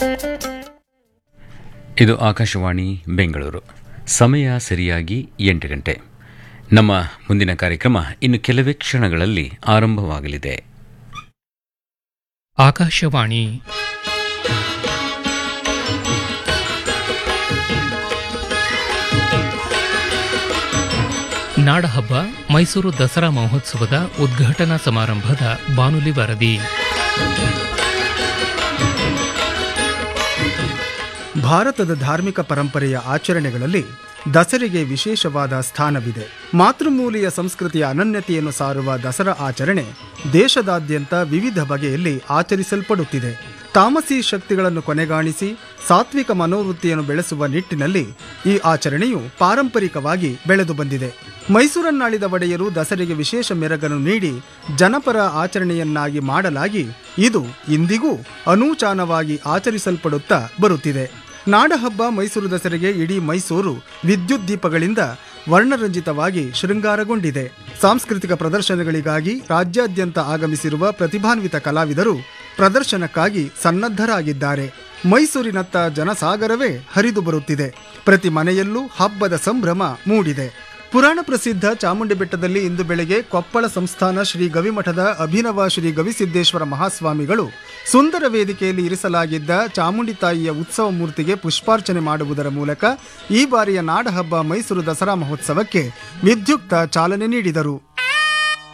ಇದು ಆಕಾಶವಾಣಿ ಬೆಂಗಳೂರು ಸಮಯ ಸರಿಯಾಗಿ ಎಂಟು ಗಂಟೆ ನಮ್ಮ ಮುಂದಿನ ಕಾರ್ಯಕ್ರಮ ಇನ್ನು ಕೆಲವೇ ಕ್ಷಣಗಳಲ್ಲಿ ಆರಂಭವಾಗಲಿದೆ ಆಕಾಶವಾಣಿ ನಾಡಹಬ್ಬ ಮೈಸೂರು ದಸರಾ ಮಹೋತ್ಸವದ ಉದ್ಘಾಟನಾ ಸಮಾರಂಭದ ಬಾನುಲಿ ವರದಿ ಭಾರತದ ಧಾರ್ಮಿಕ ಪರಂಪರೆಯ ಆಚರಣೆಗಳಲ್ಲಿ ದಸರೆಗೆ ವಿಶೇಷವಾದ ಸ್ಥಾನವಿದೆ ಮಾತೃಮೂಲಿಯ ಸಂಸ್ಕೃತಿಯ ಅನನ್ಯತೆಯನ್ನು ಸಾರುವ ದಸರಾ ಆಚರಣೆ ದೇಶದಾದ್ಯಂತ ವಿವಿಧ ಬಗೆಯಲ್ಲಿ ಆಚರಿಸಲ್ಪಡುತ್ತಿದೆ ತಾಮಸಿ ಶಕ್ತಿಗಳನ್ನು ಕೊನೆಗಾಣಿಸಿ ಸಾತ್ವಿಕ ಮನೋವೃತ್ತಿಯನ್ನು ಬೆಳೆಸುವ ನಿಟ್ಟಿನಲ್ಲಿ ಈ ಆಚರಣೆಯು ಪಾರಂಪರಿಕವಾಗಿ ಬೆಳೆದು ಬಂದಿದೆ ಮೈಸೂರನ್ನಾಳಿದ ಒಡೆಯರು ದಸರೆಗೆ ವಿಶೇಷ ಮೆರಗನ್ನು ನೀಡಿ ಜನಪರ ಆಚರಣೆಯನ್ನಾಗಿ ಮಾಡಲಾಗಿ ಇದು ಇಂದಿಗೂ ಅನೂಚಾನವಾಗಿ ಆಚರಿಸಲ್ಪಡುತ್ತಾ ಬರುತ್ತಿದೆ ನಾಡಹಬ್ಬ ಮೈಸೂರು ದಸರೆಗೆ ಇಡೀ ಮೈಸೂರು ವಿದ್ಯುತ್ ದೀಪಗಳಿಂದ ವರ್ಣರಂಜಿತವಾಗಿ ಶೃಂಗಾರಗೊಂಡಿದೆ ಸಾಂಸ್ಕೃತಿಕ ಪ್ರದರ್ಶನಗಳಿಗಾಗಿ ರಾಜ್ಯಾದ್ಯಂತ ಆಗಮಿಸಿರುವ ಪ್ರತಿಭಾನ್ವಿತ ಕಲಾವಿದರು ಪ್ರದರ್ಶನಕ್ಕಾಗಿ ಸನ್ನದ್ಧರಾಗಿದ್ದಾರೆ ಮೈಸೂರಿನತ್ತ ಜನಸಾಗರವೇ ಹರಿದು ಬರುತ್ತಿದೆ ಪ್ರತಿ ಮನೆಯಲ್ಲೂ ಹಬ್ಬದ ಸಂಭ್ರಮ ಮೂಡಿದೆ ಪುರಾಣ ಪ್ರಸಿದ್ಧ ಚಾಮುಂಡಿ ಬೆಟ್ಟದಲ್ಲಿ ಇಂದು ಬೆಳಗ್ಗೆ ಕೊಪ್ಪಳ ಸಂಸ್ಥಾನ ಶ್ರೀ ಗವಿಮಠದ ಅಭಿನವ ಶ್ರೀ ಗವಿಸಿದ್ದೇಶ್ವರ ಮಹಾಸ್ವಾಮಿಗಳು ಸುಂದರ ವೇದಿಕೆಯಲ್ಲಿ ಇರಿಸಲಾಗಿದ್ದ ಚಾಮುಂಡಿ ತಾಯಿಯ ಉತ್ಸವ ಮೂರ್ತಿಗೆ ಪುಷ್ಪಾರ್ಚನೆ ಮಾಡುವುದರ ಮೂಲಕ ಈ ಬಾರಿಯ ನಾಡಹಬ್ಬ ಮೈಸೂರು ದಸರಾ ಮಹೋತ್ಸವಕ್ಕೆ ವಿದ್ಯುಕ್ತ ಚಾಲನೆ ನೀಡಿದರು